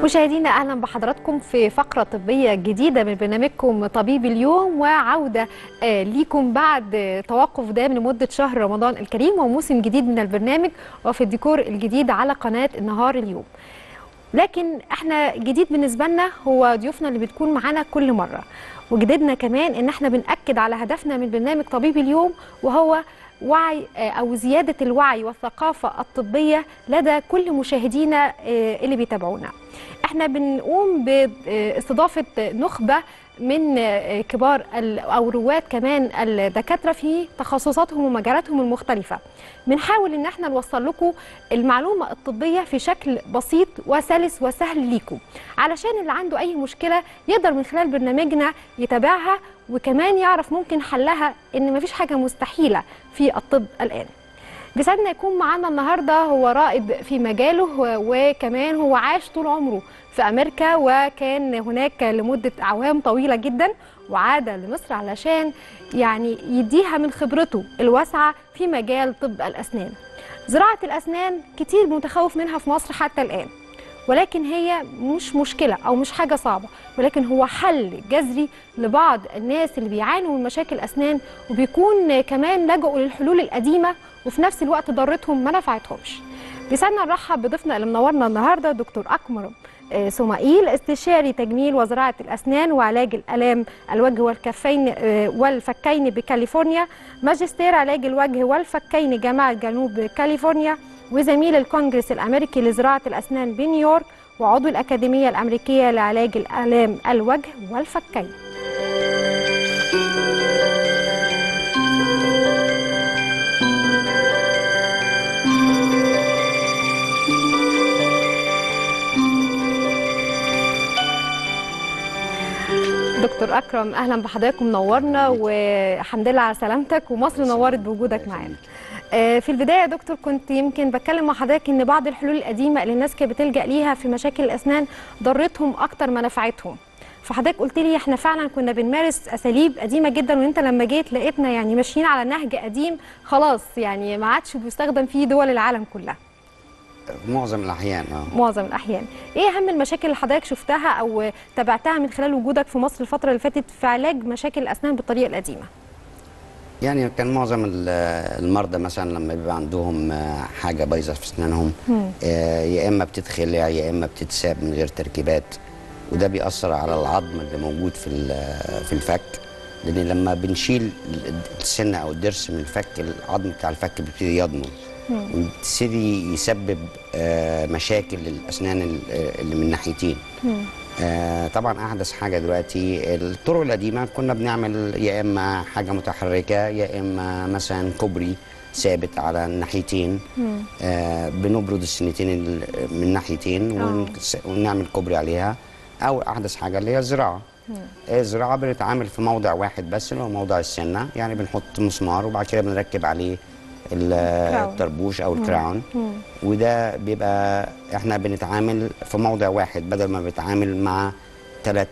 مشاهدينا اهلا بحضراتكم في فقره طبيه جديده من برنامجكم طبيب اليوم وعوده آه، ليكم بعد آه، توقف دام لمده شهر رمضان الكريم وموسم جديد من البرنامج وفي الديكور الجديد على قناه النهار اليوم. لكن احنا جديد بالنسبه لنا هو ضيوفنا اللي بتكون معانا كل مره وجديدنا كمان ان احنا بناكد على هدفنا من برنامج طبيب اليوم وهو وعي آه، او زياده الوعي والثقافه الطبيه لدى كل مشاهدينا آه، اللي بيتابعونا. احنا بنقوم باستضافه نخبه من آه، كبار ال- او رواد كمان الدكاتره في تخصصاتهم ومجالاتهم المختلفه. بنحاول ان احنا نوصل لكم المعلومه الطبيه في شكل بسيط وسلس وسهل ليكم علشان اللي عنده اي مشكله يقدر من خلال برنامجنا يتابعها وكمان يعرف ممكن حلها ان مفيش حاجه مستحيله في الطب الان بيسعدنا يكون معانا النهارده هو رائد في مجاله و- وكمان هو عاش طول عمره في امريكا وكان هناك لمده اعوام طويله جدا وعاد لمصر علشان يعني يديها من خبرته الواسعه في مجال طب الاسنان. زراعه الاسنان كتير متخوف منها في مصر حتى الان. ولكن هي مش مشكله او مش حاجه صعبه ولكن هو حل جذري لبعض الناس اللي بيعانوا من مشاكل اسنان وبيكون كمان لجأوا للحلول القديمه وفي نفس الوقت ضرتهم ما نفعتهمش. بيسعدنا نرحب بضيفنا اللي منورنا النهارده دكتور اكمل آه، سمائيل استشاري تجميل وزراعه الاسنان وعلاج الالام الوجه والكفين آه، والفكين بكاليفورنيا ماجستير علاج الوجه والفكين جامعه جنوب كاليفورنيا وزميل الكونجرس الامريكي لزراعه الاسنان بنيويورك وعضو الاكاديميه الامريكيه لعلاج الالام الوجه والفكين دكتور اكرم اهلا بحضرتك منورنا والحمد لله على سلامتك ومصر نورت بوجودك معانا آه، في البدايه يا دكتور كنت يمكن بتكلم مع حضرتك ان بعض الحلول القديمه اللي الناس كانت بتلجا ليها في مشاكل الاسنان ضرتهم اكتر ما نفعتهم فحضرتك قلت لي احنا فعلا كنا بنمارس اساليب قديمه جدا وانت لما جيت لقيتنا يعني ماشيين على نهج قديم خلاص يعني ما عادش بيستخدم فيه دول العالم كلها معظم الاحيان اه معظم الاحيان ايه اهم المشاكل اللي حضرتك شفتها او تابعتها من خلال وجودك في مصر الفتره اللي فاتت في علاج مشاكل الاسنان بالطريقه القديمه يعني كان معظم ال- المرضى مثلا لما بيبقى عندهم آه، حاجه بايظه في اسنانهم آه، يا اما بتتخلع يا اما بتتساب من غير تركيبات وده بيأثر على العظم اللي موجود في ال- في الفك لان لما بنشيل ال- السنه او الضرس من الفك العظم بتاع الفك بيبتدي يضمر ويبتدي يسبب آه، مشاكل للاسنان ال- اللي من ناحيتين آه، طبعا احدث حاجه دلوقتي الطرق القديمه كنا بنعمل يا اما حاجه متحركه يا اما مثلا كوبري ثابت على الناحيتين آه بنبرد السنتين ال- من ناحيتين آه. ونس- ونعمل كوبري عليها او احدث حاجه اللي هي الزراعه الزراعه بنتعامل في موضع واحد بس اللي هو موضع السنه يعني بنحط مسمار وبعد كده بنركب عليه ال- الطربوش او الكراون وده بيبقى احنا بنتعامل في موضع واحد بدل ما بنتعامل مع ثلاث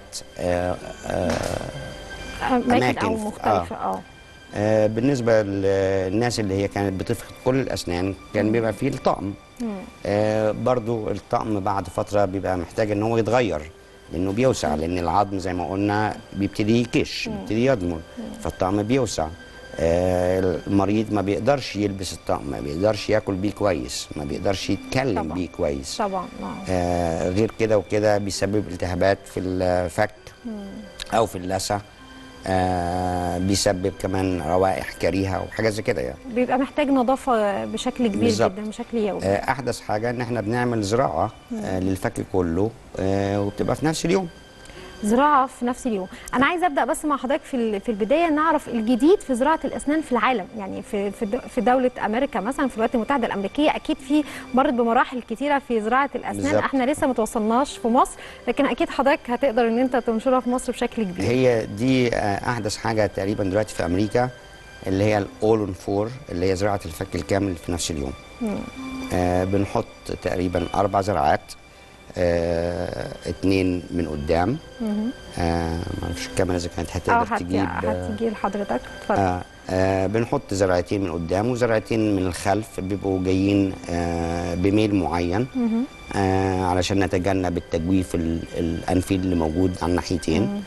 اماكن أماكن او في- مختلفه اه آه، بالنسبه للناس اللي هي كانت بتفقد كل الاسنان كان بيبقى فيه الطقم آه، برضو الطقم بعد فتره بيبقى محتاج ان هو يتغير لانه بيوسع لان العظم زي ما قلنا بيبتدي يكش بيبتدي يضمر فالطقم بيوسع آه، المريض ما بيقدرش يلبس الطقم ما بيقدرش ياكل بيه كويس ما بيقدرش يتكلم طبعا. بيه كويس طبعا اه آه، غير كده وكده بيسبب التهابات في الفك او في اللثه آه، بيسبب كمان روائح كريهه وحاجات زي كده يعني بيبقى محتاج نظافه بشكل كبير بالظبط. جدا بشكل يومي آه، احدث حاجه ان احنا بنعمل زراعه آه، للفك كله آه، وبتبقى في نفس اليوم زراعه في نفس اليوم انا عايزه ابدا بس مع حضرتك في ال- في البدايه نعرف الجديد في زراعه الاسنان في العالم يعني في في دو- في دوله امريكا مثلا في الولايات المتحده الامريكيه اكيد في مرت بمراحل كتيره في زراعه الاسنان بالظبط. احنا لسه ما توصلناش في مصر لكن اكيد حضرتك هتقدر ان انت تنشرها في مصر بشكل كبير هي دي آه، احدث حاجه تقريبا دلوقتي في امريكا اللي هي الاول اون فور اللي هي زراعه الفك الكامل في نفس اليوم آه بنحط تقريبا اربع زراعات آه اتنين من قدام آه ما اعرفش الكاميرا اذا كانت اه هتقدر هت- تجيب آه هتيجي لحضرتك اتفضل آه آه بنحط زرعتين من قدام وزرعتين من الخلف بيبقوا جايين آه بميل معين آه علشان نتجنب التجويف ال- الانفي اللي موجود على الناحيتين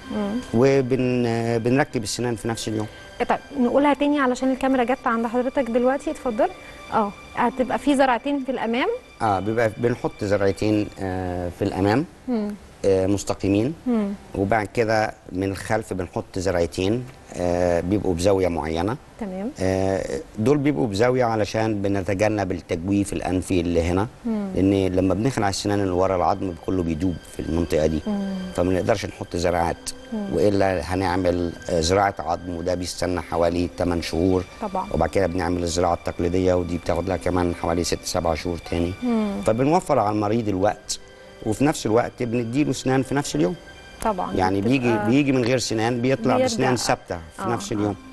وبنركب السنان في نفس اليوم طيب نقولها تاني علشان الكاميرا جت عند حضرتك دلوقتي اتفضل اه هتبقى في زرعتين في الامام اه بيبقى بنحط زرعتين آه في الامام آه مستقيمين وبعد كده من الخلف بنحط زرعتين آه بيبقوا بزاويه معينه تمام آه، دول بيبقوا بزاويه علشان بنتجنب التجويف الانفي اللي هنا لان لما بنخلع السنان اللي ورا العظم كله بيدوب في المنطقه دي فما نقدرش نحط زراعات والا هنعمل آه، زراعه عظم وده بيستنى حوالي 8 شهور طبعا. وبعد كده بنعمل الزراعه التقليديه ودي بتاخد لها كمان حوالي 6 7 شهور تاني فبنوفر على المريض الوقت وفي نفس الوقت بنديله سنان في نفس اليوم طبعا يعني بيجي بتبقى- بيجي من غير سنان بيطلع بيرجع. بسنان ثابته في آه، نفس آه، اليوم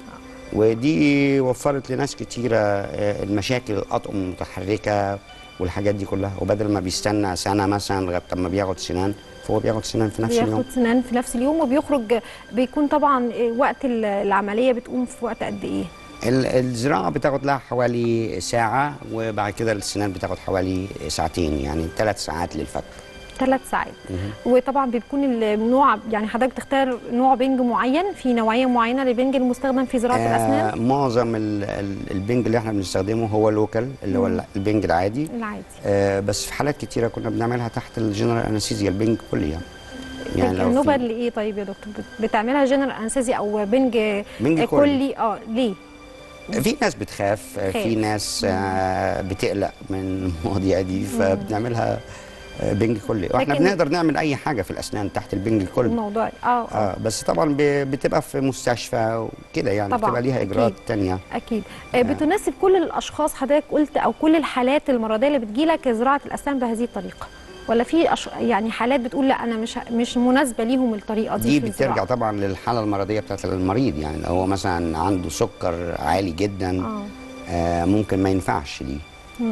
ودي وفرت لناس كتيرة آه، المشاكل الأطقم المتحركة والحاجات دي كلها وبدل ما بيستنى سنة مثلا لغاية ما بياخد سنان فهو بياخد سنان في نفس اليوم بياخد سنان في نفس اليوم وبيخرج بيكون طبعا وقت ال- العمليه بتقوم في وقت قد ايه ال- الزراعة بتاخد لها حوالي ساعة وبعد كده السنان بتاخد حوالي ساعتين يعني ثلاث ساعات للفك ثلاث ساعات وطبعا بيكون النوع يعني حضرتك تختار نوع بنج معين في نوعيه معينه للبنج المستخدم في زراعه الاسنان آه معظم ال- ال- البنج اللي احنا بنستخدمه هو لوكال اللي هو ال- البنج العادي العادي آه بس في حالات كتيرة كنا بنعملها تحت الجنرال انستيزيا البنج كلي يعني يعني لو النوبه في- اللي ايه طيب يا دكتور بت- بتعملها جنرال انستيزيا او بنج بنج آه، كلي. كلي اه ليه في ناس بتخاف خاف. في ناس آه، بتقلق من المواضيع دي فبنعملها آه، بنج كلي واحنا لكن- بنقدر نعمل اي حاجه في الاسنان تحت البنج الكلي الموضوع اه اه اه بس طبعا ب- بتبقى في مستشفى وكده يعني طبعاً، بتبقى ليها اجراءات أكيد. تانية اكيد آه، بتناسب كل الاشخاص حضرتك قلت او كل الحالات المرضيه اللي بتجيلك زراعه الاسنان بهذه الطريقه ولا في أش... يعني حالات بتقول لا انا مش مش مناسبه ليهم الطريقه دي, دي في بترجع الزراعة. طبعا للحاله المرضيه بتاعت المريض يعني لو هو مثلا عنده سكر عالي جدا آه. آه ممكن ما ينفعش ليه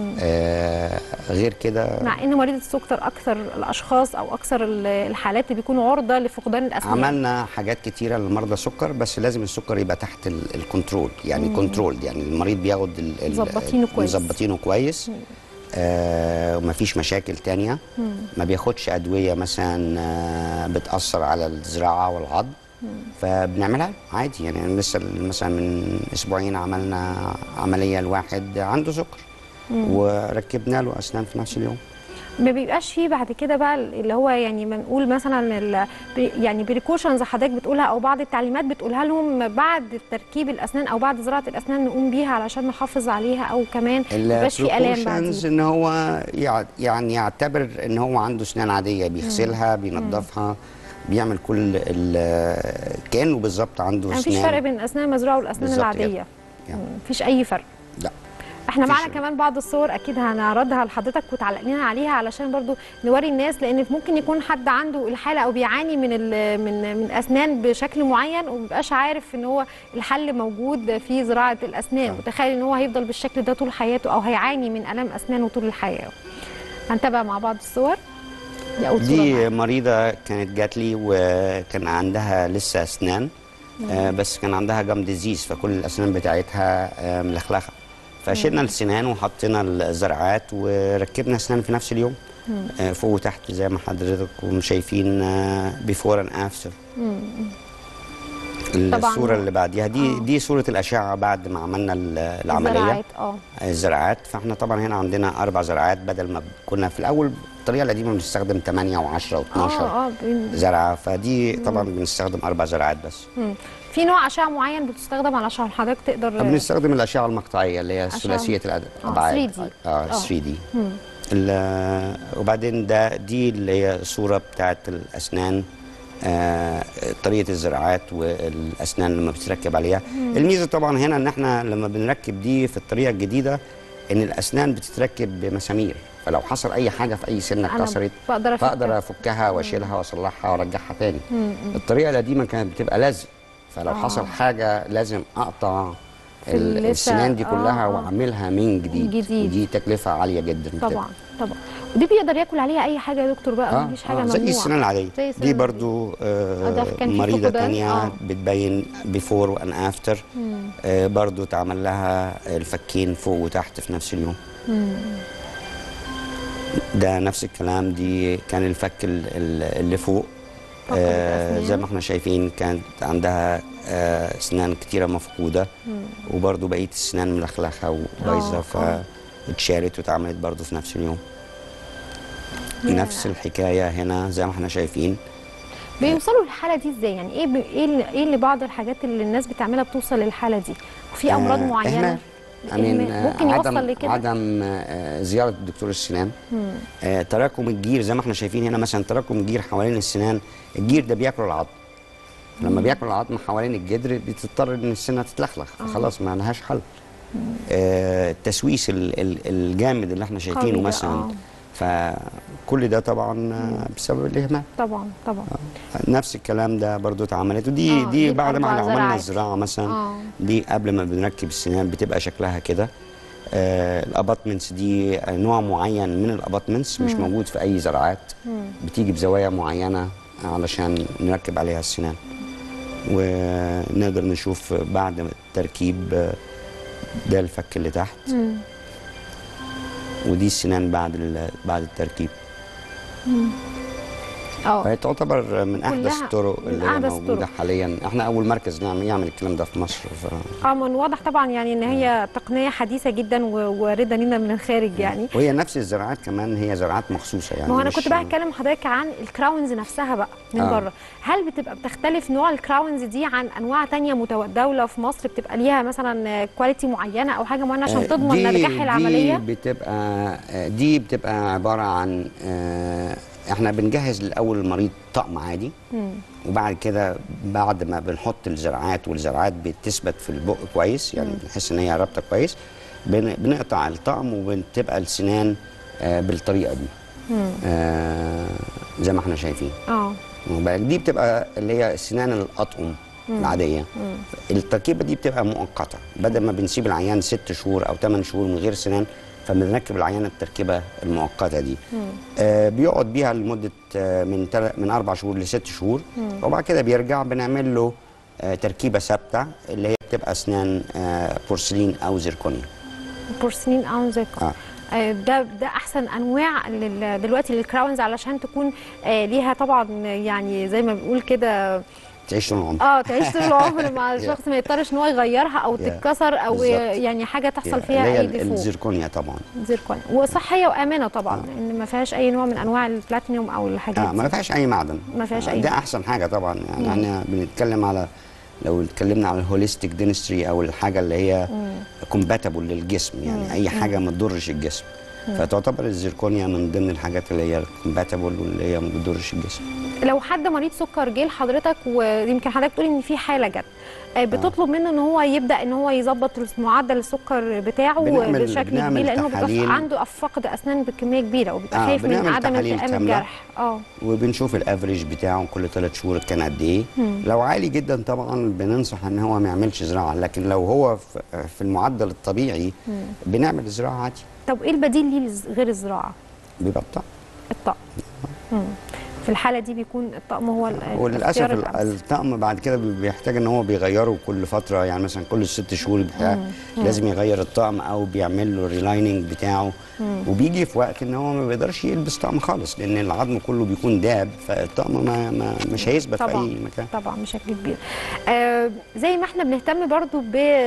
آه غير كده مع ان مريض السكر اكثر الاشخاص او اكثر ال- الحالات اللي بيكونوا عرضه لفقدان الاسنان عملنا حاجات كتيرة لمرضى السكر بس لازم السكر يبقى تحت ال- الكنترول يعني كنترول يعني المريض بياخد ال- ال- مظبطينه كويس. مظبطينه كويس آه ومفيش مشاكل تانية ما بياخدش أدوية مثلا آه بتأثر على الزراعة والعظم فبنعملها عادي يعني أنا لسه مثلا من أسبوعين عملنا عملية لواحد عنده سكر وركبنا له أسنان في نفس اليوم ما بيبقاش فيه بعد كده بقى اللي هو يعني ما نقول مثلا ال- بي- يعني بريكوشنز حضرتك بتقولها او بعض التعليمات بتقولها لهم بعد تركيب الاسنان او بعد زراعه الاسنان نقوم بيها علشان نحافظ عليها او كمان ما يبقاش في الام البروبورشنز بعدين ان هو يع- يعني يعتبر ان هو عنده اسنان عاديه بيغسلها بينظفها بيعمل كل ال- كانه بالظبط عنده ما اسنان فيش فرق بين الاسنان المزروعه والاسنان بالظبط العاديه كده. يعني. مفيش اي فرق لا احنا مفيش معنا فرق. كمان بعض الصور اكيد هنعرضها لحضرتك وتعلق لنا عليها علشان برضو نوري الناس لان ممكن يكون حد عنده الحاله او بيعاني من ال- من من اسنان بشكل معين ومبقاش عارف ان هو الحل موجود في زراعه الاسنان وتخيل ان هو هيفضل بالشكل ده طول حياته او هيعاني من الام اسنانه طول الحياه هنتابع مع بعض الصور دي اول صوره دي معانا. مريضه كانت جات لي وكان عندها لسه اسنان آه بس كان عندها جام ديزيز فكل الاسنان بتاعتها آه ملخلخه فشلنا السنان وحطينا الزرعات وركبنا اسنان في نفس اليوم آه فوق وتحت زي ما حضرتكم شايفين بيفور اند افتر طبعاً. الصوره اللي بعديها دي آه. دي صوره الاشعه بعد ما عملنا ال- العمليه الزراعات اه الزراعات فاحنا طبعا هنا عندنا اربع زراعات بدل ما كنا في الاول الطريقه القديمه بنستخدم 8 و10 و12 اه اه بن- زرعه فدي طبعا بنستخدم اربع زراعات بس مم. في نوع اشعه معين بتستخدم علشان حضرتك تقدر بنستخدم الاشعه المقطعيه اللي هي ثلاثيه الابعاد 3D. اه آه. 3 دي وبعدين ده دي اللي هي صوره بتاعت الاسنان آه طريقه الزراعات والاسنان لما بتركب عليها الميزه طبعا هنا ان احنا لما بنركب دي في الطريقه الجديده ان الاسنان بتتركب بمسامير فلو حصل اي حاجه في اي سنه أنا اتكسرت بقدر أفكها. فاقدر افكها واشيلها واصلحها وارجعها تاني الطريقه القديمه كانت بتبقى لزق فلو آه. حصل حاجه لازم اقطع في ال- لسه- السنان دي كلها آه، آه. وعاملها من جديد جديد. ودي تكلفه عاليه جدا بتبقى. طبعا طبعا ودي بيقدر ياكل عليها اي حاجه يا دكتور بقى اه مفيش حاجه آه ممنوعه زي السنان العاديه زي السنان دي العادية. برضو آه، ده آه كان في مريضه فقدان، تانية آه. بتبين بيفور وان افتر آه برضو اتعمل لها الفكين فوق وتحت في نفس اليوم ده نفس الكلام دي كان الفك ال- ال- اللي فوق فقد آه الأسنان. زي ما احنا شايفين كانت عندها آه اسنان كتيره مفقوده وبرضو بقيه السنان ملخلخه وبايظه آه، آه. فاتشالت واتعملت برضو في نفس اليوم يا. نفس الحكايه هنا زي ما احنا شايفين بيوصلوا للحاله دي ازاي يعني ايه ب... ايه اللي... ايه اللي بعض الحاجات اللي الناس بتعملها بتوصل للحاله دي وفي امراض آه، معينه إهمال. إهمال. آه، ممكن عدم يوصل لكده عدم آه، زياره دكتور السنان آه، تراكم الجير زي ما احنا شايفين هنا مثلا تراكم الجير حوالين السنان الجير ده بياكل العظم لما بياكل العظم حوالين الجدر بتضطر ان السنه تتلخلخ فخلاص ما لهاش حل آه، التسويس ال- ال- الجامد اللي احنا قوي شايفينه ده، مثلا آه. فكل ده طبعا آه، بسبب الاهمال طبعا طبعا نفس الكلام ده برضو اتعملت ودي آه، دي دي بعد ما الأربع احنا عملنا زراعات. الزراعه مثلا آه. دي قبل ما بنركب السنان بتبقى شكلها كده آه الاباتمنتس دي آه، نوع معين من الاباتمنتس مش موجود في اي زراعات بتيجي بزوايا معينه علشان نركب عليها السنان ونقدر نشوف بعد التركيب آه، ده الفك اللي تحت مم. ودي السنان بعد ال- بعد التركيب اه فهي تعتبر من احدث كلها الطرق من اللي هي أحدث موجوده الطرق. حاليا احنا اول مركز نعمل يعمل الكلام ده في مصر ف... اه من واضح طبعا يعني ان هي تقنيه حديثه جدا ووارده لنا من الخارج يعني وهي نفس الزراعات كمان هي زراعات مخصوصه يعني ما هو انا مش- كنت بقى اتكلم حضرتك عن الكراونز نفسها بقى من آه. بره هل بتبقى بتختلف نوع الكراونز دي عن انواع تانية متداوله في مصر بتبقى ليها مثلا كواليتي معينه او حاجه معينه آه، عشان تضمن دي- نجاح العمليه دي بتبقى آه، دي بتبقى عباره عن آه، احنا بنجهز الاول المريض طقم عادي وبعد كده بعد ما بنحط الزراعات والزراعات بتثبت في البق كويس يعني بنحس ان هي رابطه كويس بن- بنقطع الطقم وبتبقى السنان آه، بالطريقه دي آه، زي ما احنا شايفين اه واخد بالك؟ دي بتبقى اللي هي السنان الاطقم العاديه التركيبه دي بتبقى مؤقته بدل ما بنسيب العيان ست شهور او ثمان شهور من غير سنان فبنركب العيان التركيبه المؤقته دي آه بيقعد بيها لمده آه من تل... من اربع شهور لست شهور وبعد كده بيرجع بنعمل له آه تركيبه ثابته اللي هي بتبقى اسنان آه بورسلين او زركونيا بورسلين او زيكو آه. آه، ده ده احسن انواع لل- دلوقتي للكراونز علشان تكون آه، ليها طبعا يعني زي ما بنقول كده تعيش طول العمر اه تعيش طول العمر مع الشخص ما يضطرش ان هو يغيرها او Yeah. تتكسر او بالظبط. يعني حاجه تحصل فيها اللي هي اي ديفو الزركونيا طبعا زيركون وصحيه وامنه طبعا لان ما فيهاش اي نوع من انواع البلاتينيوم او الحاجات اه ما دي فيهاش اي معدن ما فيهاش آه، أي ده معدن. احسن حاجه طبعا يعني احنا بنتكلم على لو اتكلمنا على الهوليستيك دينستري او الحاجه اللي هي كومباتبل للجسم يعني اي حاجه ما تضرش الجسم فتعتبر الزركونيا من ضمن الحاجات اللي هي كومباتبل واللي هي ما بتضرش الجسم لو حد مريض سكر جه لحضرتك ويمكن حضرتك تقولي ان في حاله جت آه، بتطلب منه ان هو يبدا ان هو يظبط معدل السكر بتاعه بنعمل- بشكل بنعمل كبير لانه بيبقى تحاليل. عنده فقد اسنان بكميه كبيره وبيبقى آه، خايف من بنعمل عدم تحاليل التئام كاملة. الجرح اه وبنشوف الافريج بتاعه كل ثلاث شهور كان قد ايه لو عالي جدا طبعا بننصح ان هو ما يعملش زراعه لكن لو هو في- في المعدل الطبيعي بنعمل زراعه عادي طب ايه البديل ليه لز- غير الزراعه بيبقى الطقم الطقم مم. في الحاله دي بيكون الطقم هو ال- وللاسف الاختيار ال- الأمثل. الطقم بعد كده بيحتاج ان هو بيغيره كل فتره يعني مثلا كل ست شهور بتاع لازم يغير الطقم او بيعمل له الريلايننج بتاعه وبيجي في وقت ان هو ما بيقدرش يلبس طقم خالص لان العظم كله بيكون داب فالطقم ما, ما مش هيثبت في طبعا اي مكان طبعا بشكل كبير آه زي ما احنا بنهتم برضو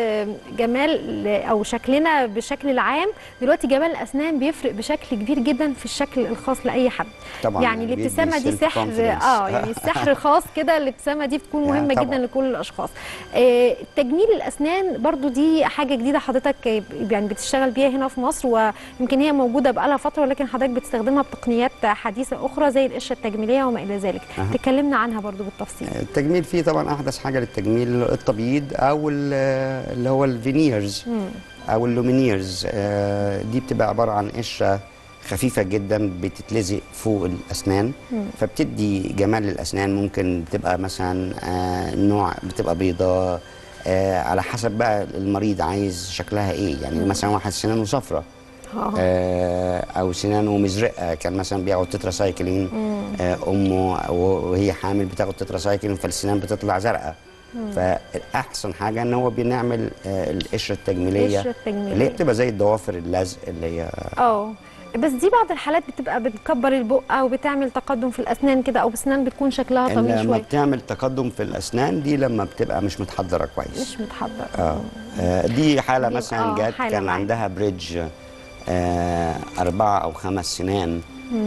بجمال او شكلنا بشكل العام دلوقتي جمال الاسنان بيفرق بشكل كبير جدا في الشكل الخاص لاي حد طبعا يعني بيدي الابتسامه دي self سحر confidence. اه يعني السحر خاص كده الابتسامه دي بتكون آه، مهمه طبعاً. جدا لكل الاشخاص آه تجميل الاسنان برضو دي حاجه جديده حضرتك يعني بتشتغل بيها هنا في مصر ويمكن هي موجوده بقالها فتره ولكن حضرتك بتستخدمها بتقنيات حديثه اخرى زي القشه التجميليه وما الى ذلك أها. تكلمنا عنها برضو بالتفصيل التجميل فيه طبعا احدث حاجه للتجميل التبييض او ال- اللي هو الفينيرز او اللومينيرز آه، دي بتبقى عباره عن قشره خفيفه جدا بتتلزق فوق الاسنان فبتدي جمال للاسنان ممكن بتبقى مثلا آه، نوع بتبقى بيضاء آه على حسب بقى المريض عايز شكلها ايه يعني مثلا واحد سنانه صفرة اه آه او سنانه مزرقه كان مثلا بياخد تتراسايكلين آه امه وهي حامل بتاخد تتراسايكلين فالسنان بتطلع زرقاء فاحسن حاجه ان هو بنعمل آه القشره التجميليه القشرة التجميلية. اللي هي بتبقى زي الضوافر اللزق اللي هي اه بس دي بعض الحالات بتبقى بتكبر البقه وبتعمل تقدم في الاسنان كده او بسنان بتكون شكلها طويل لما شويه بتعمل تقدم في الاسنان دي لما بتبقى مش متحضره كويس مش متحضر اه آه، دي حاله دي- مثلا آه، جت حالة كان معاك. عندها بريدج آه أربعة أو خمس سنان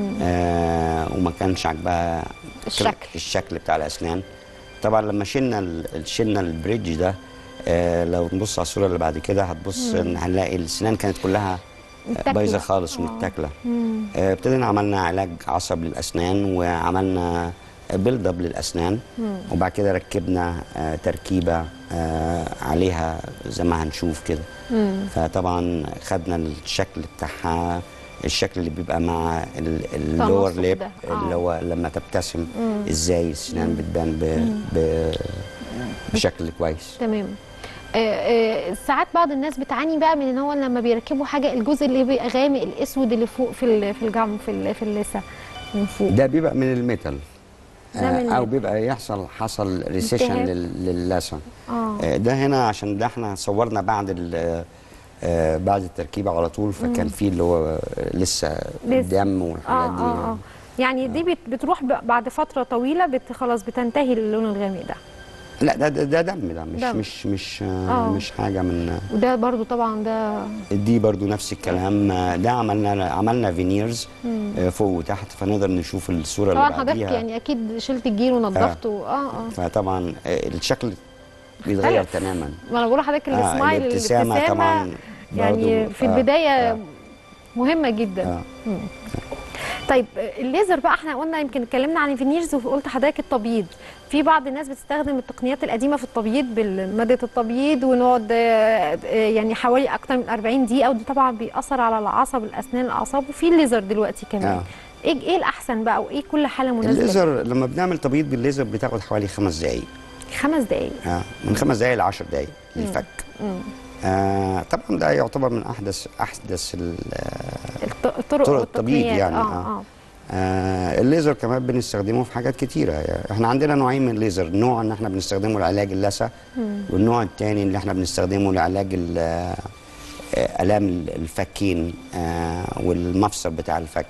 آه وما كانش عاجبها كر- الشكل. الشكل بتاع الأسنان طبعا لما شلنا ال- شلنا البريدج ده آه لو نبص على الصورة اللي بعد كده هتبص إن هنلاقي السنان كانت كلها آه، متاكلة. بايظة خالص آه. ومتاكلة آه، ابتدينا عملنا علاج عصب للأسنان وعملنا بيلد اب للأسنان وبعد كده ركبنا آه، تركيبة آه، عليها زي ما هنشوف كده فطبعا خدنا الشكل بتاعها الشكل اللي بيبقى مع اللور تناسق ليب ده، آه. اللي هو لما تبتسم ازاي السنان بتبان ب... ب... بشكل كويس تمام آه، آه، ساعات بعض الناس بتعاني بقى من ان هو لما بيركبوا حاجه الجزء اللي بيبقى غامق الاسود اللي فوق في ال- في الجم في ال- في اللثه من فوق ده بيبقى من الميتال ده من آه، او الميتال. بيبقى يحصل حصل ريسيشن التهاب. للثه اه آه، ده هنا عشان ده احنا صورنا بعد ال- آه، بعد التركيبه على طول فكان في اللي هو لسه لسه. الدم اه والحاجات دي اه اه يعني دي بت- بتروح ب- بعد فتره طويله بت خلاص بتنتهي اللون الغامق ده لا ده ده, ده دم ده مش دم. مش مش آه. آه. مش حاجه من وده برضو طبعا ده دي برضو نفس الكلام آه، ده عملنا عملنا فينيرز آه، فوق وتحت فنقدر نشوف الصوره طبعا اللي حضرتك بعديها يعني اكيد شلت الجير ونضفته اه اه فطبعا آه، الشكل بيتغير اختلف. تماما ما انا بقول لحضرتك آه، السمايل الابتسامة الابتسامه طبعاً يعني برضو، في آه، البدايه آه. مهمه جدا آه. طيب الليزر بقى احنا قلنا يمكن اتكلمنا عن الفينيرز وقلت حضرتك التبييض في بعض الناس بتستخدم التقنيات القديمه في التبييض بماده التبييض ونقعد آه، آه، يعني حوالي اكتر من 40 دقيقه ودي طبعا بيأثر على العصب الاسنان الاعصاب وفي الليزر دلوقتي كمان آه. ايه ايه الاحسن بقى وايه كل حاله مناسبه الليزر لما بنعمل تبييض بالليزر بتاخد حوالي خمس دقايق خمس دقائق آه، من خمس دقايق ل 10 دقايق للفك آه طبعا ده يعتبر من احدث احدث ال- الط- الطرق طرق التبييض والتقنيات. يعني، اه آه. اه آه الليزر كمان بنستخدمه في حاجات كتيرة يعني احنا عندنا نوعين من الليزر نوع ان احنا بنستخدمه لعلاج اللثة والنوع الثاني اللي احنا بنستخدمه لعلاج ال- آه، آلام الفكين آه والمفصل بتاع الفك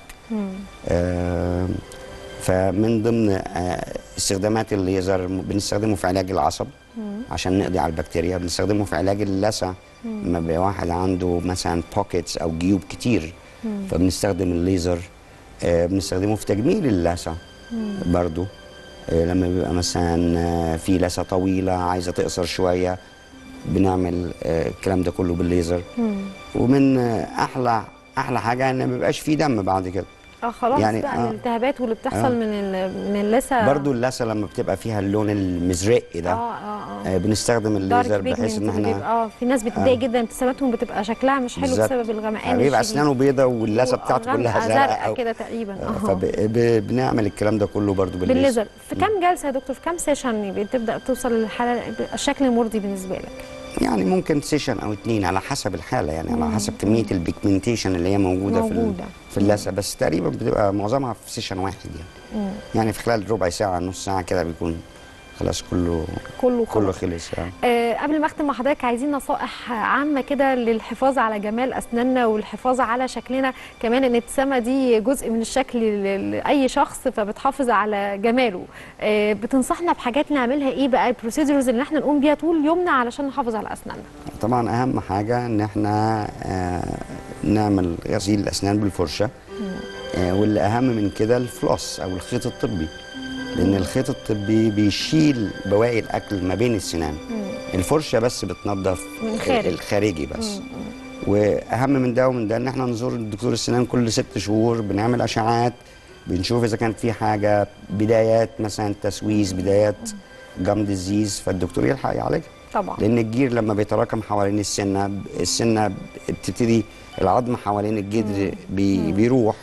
آه فمن ضمن آه استخدامات الليزر بنستخدمه في علاج العصب عشان نقضي على البكتيريا بنستخدمه في علاج اللثة لما بيبقى واحد عنده مثلا بوكيتس او جيوب كتير فبنستخدم الليزر آه، بنستخدمه في تجميل اللثه برضو آه، لما بيبقى مثلا آه، في لثه طويله عايزه تقصر شويه بنعمل آه، الكلام ده كله بالليزر ومن آه، احلى احلى حاجه ان ما بيبقاش فيه دم بعد كده اه خلاص يعني، بقى آه. الالتهابات واللي بتحصل آه. من ال- من اللثه برضو اللثه لما بتبقى فيها اللون المزرقي ده اه اه اه آه، بنستخدم الليزر بحيث ان احنا اه في ناس بتضايق جدا ابتساماتهم بتبقى شكلها مش حلو بالظبط. بسبب الغمقان بيبقى الشديد. اسنانه بيضه واللثه بتاعته غامقة كلها زرقاء زرقاء كده تقريبا اه فبنعمل الكلام ده كله برضو بالليزر بالليزر في كام جلسه يا دكتور في كام سيشن بتبدا توصل للحاله الشكل المرضي بالنسبه لك يعني ممكن سيشن او اتنين على حسب الحاله يعني على حسب كميه البيجمنتيشن اللي هي موجوده, في ال- موجودة. في اللثه بس تقريبا بتبقى معظمها في سيشن واحد يعني يعني في خلال ربع ساعه نص ساعه كده بيكون خلاص كله كله كله خلاص. خلص يعني آه قبل ما اختم مع حضرتك عايزين نصائح عامه كده للحفاظ على جمال اسناننا والحفاظ على شكلنا كمان ان الابتسامه دي جزء من الشكل ل- لاي شخص فبتحافظ على جماله آه بتنصحنا بحاجات نعملها ايه بقى البروسيدورز اللي احنا نقوم بيها طول يومنا علشان نحافظ على اسناننا طبعا اهم حاجه ان احنا آه نعمل غسيل الاسنان بالفرشه آه واللي اهم من كده الفلوس او الخيط الطبي لان الخيط الطبي بيشيل بواقي الاكل ما بين السنان الفرشه بس بتنظف من خارج. الخارجي بس واهم من ده ومن ده ان احنا نزور دكتور السنان كل ست شهور بنعمل اشعاعات بنشوف اذا كان في حاجه بدايات مثلا تسويس بدايات جم ديزيز فالدكتور يلحق يعالجها طبعا لان الجير لما بيتراكم حوالين السنه السنه بتبتدي العظم حوالين الجدر بي بيروح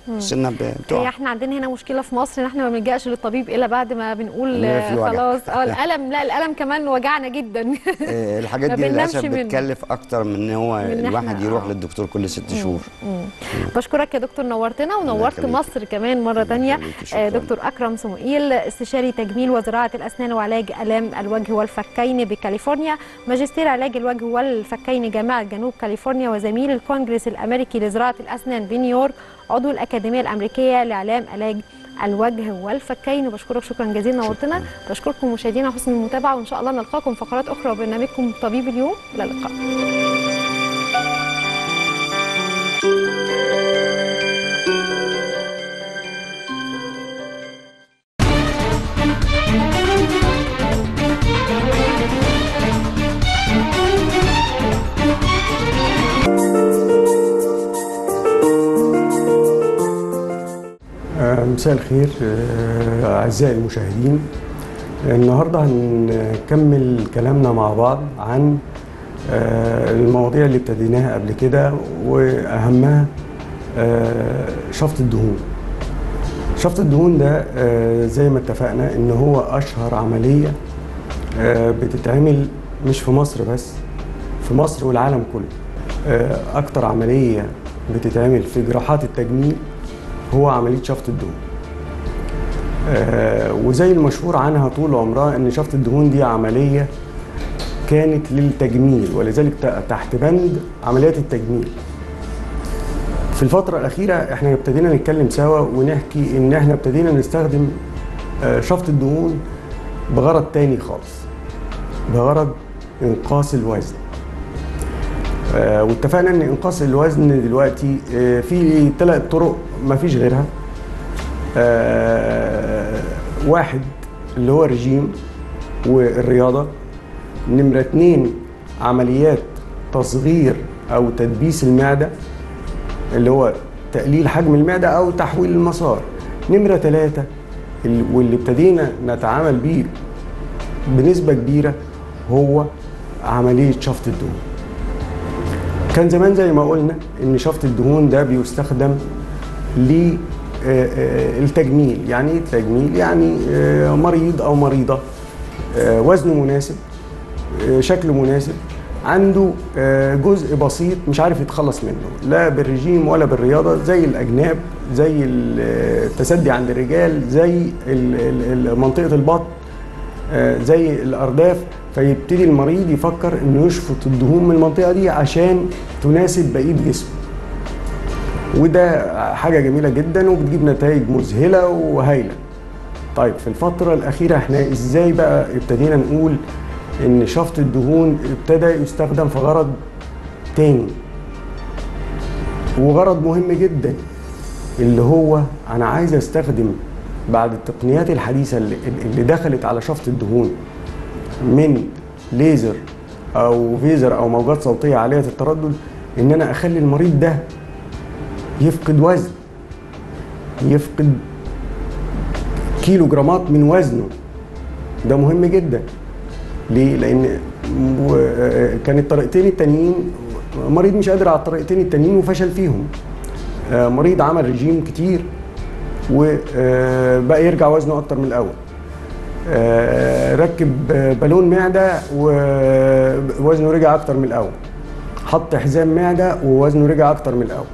السنه هي بتقع احنا عندنا هنا مشكله في مصر ان احنا ما بنلجاش للطبيب الا بعد ما بنقول إن في آه، وجع. خلاص اه الالم لا الالم كمان وجعنا جدا آه، الحاجات ما دي بننامش للاسف منه. بتكلف اكتر من ان هو من إن الواحد إحنا- يروح آه. للدكتور كل ست شهور بشكرك يا دكتور نورتنا ونورت يخليك. مصر كمان مره تانية يخليك، شكراً. آه، دكتور اكرم صموئيل استشاري تجميل وزراعه الاسنان وعلاج الام الوجه والفكين بكاليفورنيا ماجستير علاج الوجه والفكين جامعه جنوب كاليفورنيا وزميل الكونجرس الامريكي لزراعه الاسنان بنيويورك عضو الاكاديميه الامريكيه لاعلام علاج الوجه والفكين بشكرك شكرا جزيلا نورتنا بشكركم مشاهدينا على حسن المتابعه وان شاء الله نلقاكم في فقرات اخرى وبرنامجكم طبيب اليوم الى اللقاء آه، مساء الخير آه، أعزائي المشاهدين النهاردة هنكمل كلامنا مع بعض عن آه، المواضيع اللي ابتديناها قبل كده وأهمها آه، شفط الدهون شفط الدهون ده آه، زي ما اتفقنا ان هو اشهر عملية آه، بتتعمل مش في مصر بس في مصر والعالم كله آه، اكتر عملية بتتعمل في جراحات التجميل هو عملية شفط الدهون آه، وزي المشهور عنها طول عمرها ان شفط الدهون دي عملية كانت للتجميل ولذلك ت- تحت بند عمليات التجميل في الفترة الأخيرة احنا ابتدينا نتكلم سوا ونحكي ان احنا ابتدينا نستخدم آه، شفط الدهون بغرض تاني خالص بغرض انقاص الوزن آه، واتفقنا ان انقاص الوزن دلوقتي آه، في ثلاث طرق ما فيش غيرها آه، واحد اللي هو الرجيم والرياضة نمرة اتنين عمليات تصغير أو تدبيس المعدة اللي هو تقليل حجم المعدة أو تحويل المسار نمرة ثلاثة ال- واللي ابتدينا نتعامل بيه بنسبة كبيرة هو عملية شفط الدهون كان زمان زي ما قلنا ان شفط الدهون ده بيستخدم للتجميل يعني ايه التجميل يعني آه، مريض او مريضه آه، وزنه مناسب آه، شكله مناسب عنده آه، جزء بسيط مش عارف يتخلص منه لا بالرجيم ولا بالرياضه زي الاجناب زي ال- التسدي عند الرجال زي ال- ال- ال- منطقه البطن آه، زي الارداف فيبتدي المريض يفكر انه يشفط الدهون من المنطقه دي عشان تناسب بقيه جسمه وده حاجه جميله جدا وبتجيب نتائج مذهله وهايله طيب في الفتره الاخيره احنا ازاي بقى ابتدينا نقول ان شفط الدهون ابتدى يستخدم في غرض تاني وغرض مهم جدا اللي هو انا عايز استخدم بعد التقنيات الحديثه اللي, اللي دخلت على شفط الدهون من ليزر او فيزر او موجات صوتيه عاليه التردد ان انا اخلي المريض ده يفقد وزن يفقد كيلو جرامات من وزنه ده مهم جدا ليه؟ لان و- كان الطريقتين التانيين مريض مش قادر على الطريقتين التانيين وفشل فيهم آه، مريض عمل رجيم كتير وبقى يرجع وزنه اكتر من الاول آه، ركب آه، بالون معده ووزنه رجع اكتر من الاول حط حزام معده ووزنه رجع اكتر من الاول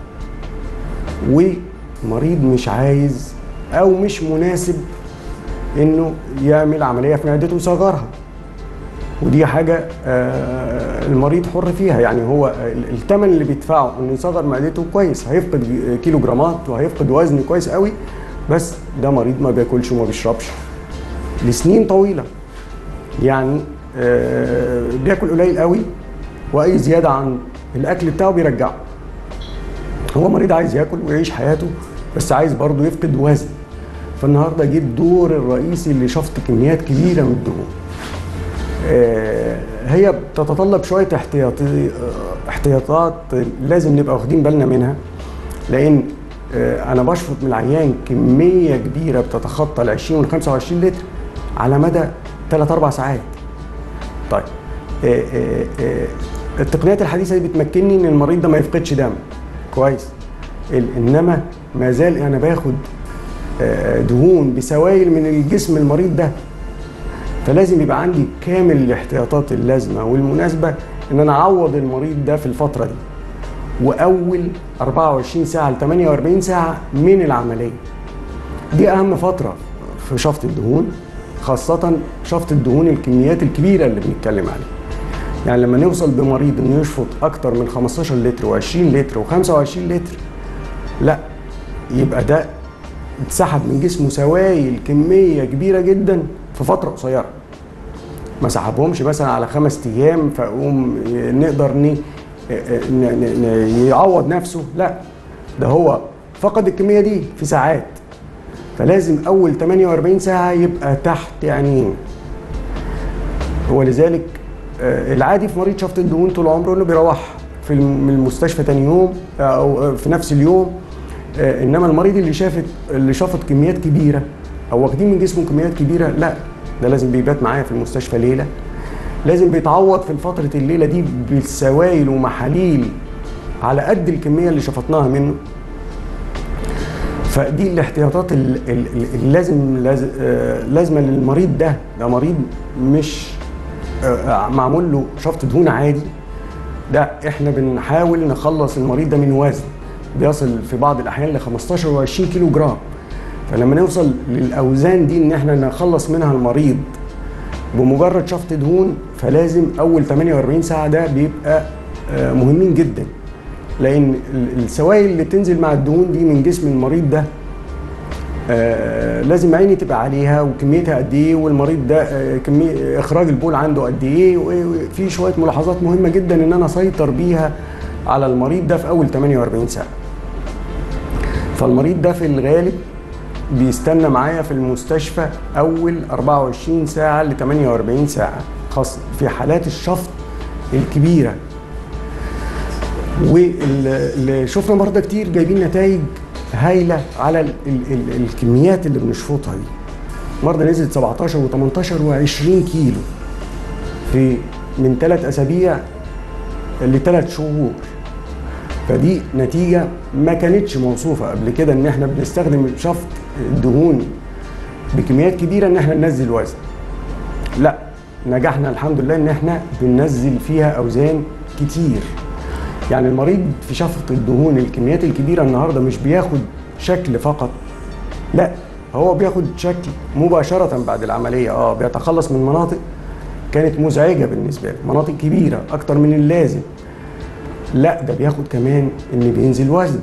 ومريض مش عايز او مش مناسب انه يعمل عمليه في معدته ويصغرها ودي حاجه آه، المريض حر فيها يعني هو ال- الثمن اللي بيدفعه انه يصغر معدته كويس هيفقد كيلو جرامات وهيفقد وزن كويس قوي بس ده مريض ما بياكلش وما بيشربش لسنين طويله يعني آه، بياكل قليل قوي واي زياده عن الاكل بتاعه بيرجعه هو مريض عايز ياكل ويعيش حياته بس عايز برضه يفقد وزن فالنهارده جه الدور الرئيسي لشفط كميات كبيره من الدهون آه، هي بتتطلب شويه احتياطي آه، احتياطات لازم نبقى واخدين بالنا منها لان آه، انا بشفط من العيان كميه كبيره بتتخطى ال 20 وال 25 لتر على مدى 3 4 ساعات طيب آه، آه، آه، التقنيات الحديثه دي بتمكنني ان المريض ده ما يفقدش دم كويس ال- انما ما زال انا باخد آه، دهون بسوائل من الجسم المريض ده فلازم يبقى عندي كامل الاحتياطات اللازمه والمناسبه ان انا اعوض المريض ده في الفتره دي واول 24 ساعه ل 48 ساعه من العمليه دي اهم فتره في شفط الدهون خاصه شفط الدهون الكميات الكبيره اللي بنتكلم عليها يعني لما نوصل بمريض انه يشفط اكتر من 15 لتر و20 لتر و25 لتر لا يبقى ده اتسحب من جسمه سوائل كميه كبيره جدا في فتره قصيره ما سحبهمش مثلا على خمس ايام فاقوم نقدر ن... ن- ن- ن- يعوض نفسه لا ده هو فقد الكميه دي في ساعات فلازم اول 48 ساعه يبقى تحت عينيه ولذلك آه، العادي في مريض شفط الدهون طول عمره انه بيروح في الم- من المستشفى تاني يوم آه، او آه، في نفس اليوم آه، انما المريض اللي شافت اللي شفط كميات كبيره او واخدين من جسمه كميات كبيره لا ده لازم بيبات معايا في المستشفى ليله لازم بيتعوض في فتره الليله دي بالسوائل ومحاليل على قد الكميه اللي شفطناها منه فدي الاحتياطات ال- ال- ال- اللازم لاز- آه، لازمه للمريض ده ده مريض مش آه، معمول له شفط دهون عادي ده احنا بنحاول نخلص المريض ده من وزن بيصل في بعض الاحيان ل 15 و20 كيلو جرام فلما نوصل للاوزان دي ان احنا نخلص منها المريض بمجرد شفط دهون فلازم اول 48 ساعه ده بيبقى آه، مهمين جدا لان ال- السوائل اللي بتنزل مع الدهون دي من جسم المريض ده آه لازم عيني تبقى عليها وكميتها قد ايه والمريض ده آه كميه اخراج البول عنده قد ايه وفي شويه ملاحظات مهمه جدا ان انا اسيطر بيها على المريض ده في اول 48 ساعه فالمريض ده في الغالب بيستنى معايا في المستشفى اول 24 ساعه ل 48 ساعه خاص في حالات الشفط الكبيره واللي شفنا مرضى كتير جايبين نتائج هايله على ال ال ال الكميات اللي بنشفطها دي مرضى نزلت 17 و18 و20 كيلو في من ثلاث اسابيع لثلاث شهور فدي نتيجه ما كانتش موصوفه قبل كده ان احنا بنستخدم شفط الدهون بكميات كبيره ان احنا ننزل وزن لا نجحنا الحمد لله ان احنا بننزل فيها اوزان كتير يعني المريض في شفط الدهون الكميات الكبيره النهارده مش بياخد شكل فقط لا هو بياخد شكل مباشره بعد العمليه اه بيتخلص من مناطق كانت مزعجه بالنسبه له مناطق كبيره اكتر من اللازم لا ده بياخد كمان ان بينزل وزن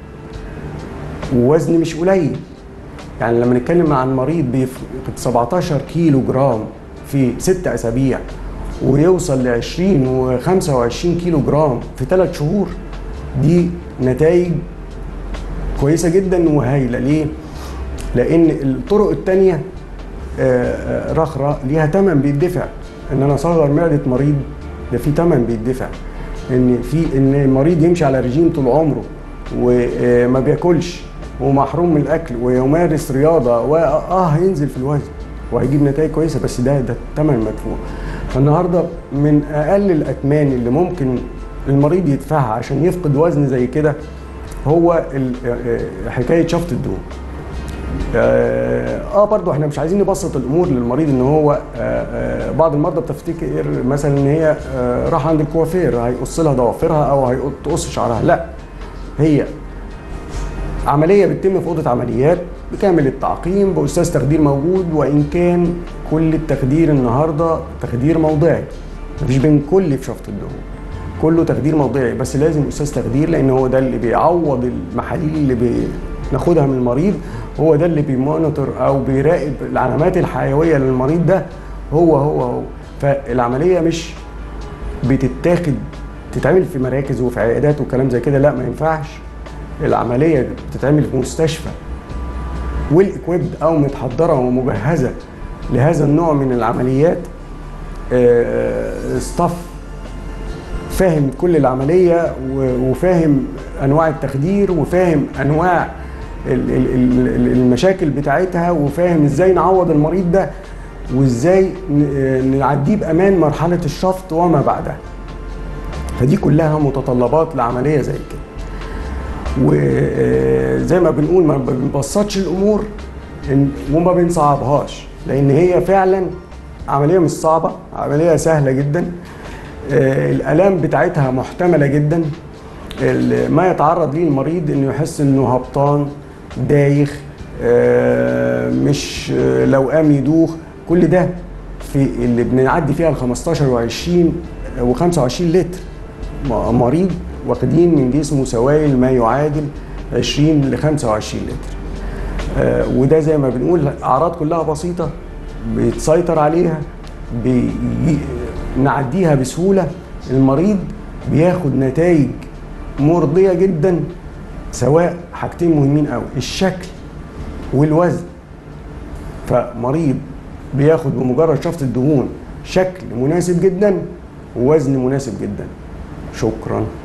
ووزن مش قليل يعني لما نتكلم عن مريض بيفقد 17 كيلو جرام في ست اسابيع ويوصل ل 20 و 25 كيلو جرام في ثلاث شهور دي نتائج كويسه جدا وهايله ليه؟ لان الطرق الثانيه رخرة ليها ثمن بيدفع ان انا اصغر معده مريض ده في ثمن بيدفع ان في ان المريض يمشي على رجيم طول عمره وما بياكلش ومحروم من الاكل ويمارس رياضه واه هينزل في الوزن وهيجيب نتائج كويسه بس ده ده الثمن مدفوع فالنهارده من اقل الاثمان اللي ممكن المريض يدفعها عشان يفقد وزن زي كده هو حكايه شفط الدهون اه برضه احنا مش عايزين نبسط الامور للمريض ان هو آه آه بعض المرضى بتفتكر مثلا ان هي آه راح عند الكوافير هيقص لها ضوافرها او هيقص شعرها لا هي عمليه بتتم في اوضه عمليات بكامل التعقيم باستاذ تخدير موجود وان كان كل التخدير النهارده تخدير موضعي مفيش بين كل في شفط الدهون كله تخدير موضعي بس لازم استاذ تخدير لان هو ده اللي بيعوض المحاليل اللي بناخدها من المريض هو ده اللي بيمونيتور او بيراقب العلامات الحيويه للمريض ده هو هو هو فالعمليه مش بتتاخد تتعمل في مراكز وفي عيادات وكلام زي كده لا ما ينفعش العمليه بتتعمل في مستشفى والاكويبد او متحضره ومجهزه لهذا النوع من العمليات ستاف فاهم كل العمليه وفاهم انواع التخدير وفاهم انواع المشاكل بتاعتها وفاهم ازاي نعوض المريض ده وازاي نعديه بامان مرحله الشفط وما بعدها فدي كلها متطلبات لعمليه زي كده وزي ما بنقول ما بنبسطش الامور إن- وما بنصعبهاش لان هي فعلا عمليه مش صعبه عمليه سهله جدا آه، الالام بتاعتها محتمله جدا ال- ما يتعرض ليه المريض انه يحس انه هبطان دايخ آه، مش آه، لو قام يدوخ كل ده في اللي بنعدي فيها ال 15 و20 و25 لتر م- مريض واخدين من جسمه سوائل ما يعادل 20 ل 25 لتر آه، وده زي ما بنقول الاعراض كلها بسيطه بيتسيطر عليها بي... نعديها بسهوله المريض بياخد نتائج مرضيه جدا سواء حاجتين مهمين قوي الشكل والوزن فمريض بياخد بمجرد شفط الدهون شكل مناسب جدا ووزن مناسب جدا شكرا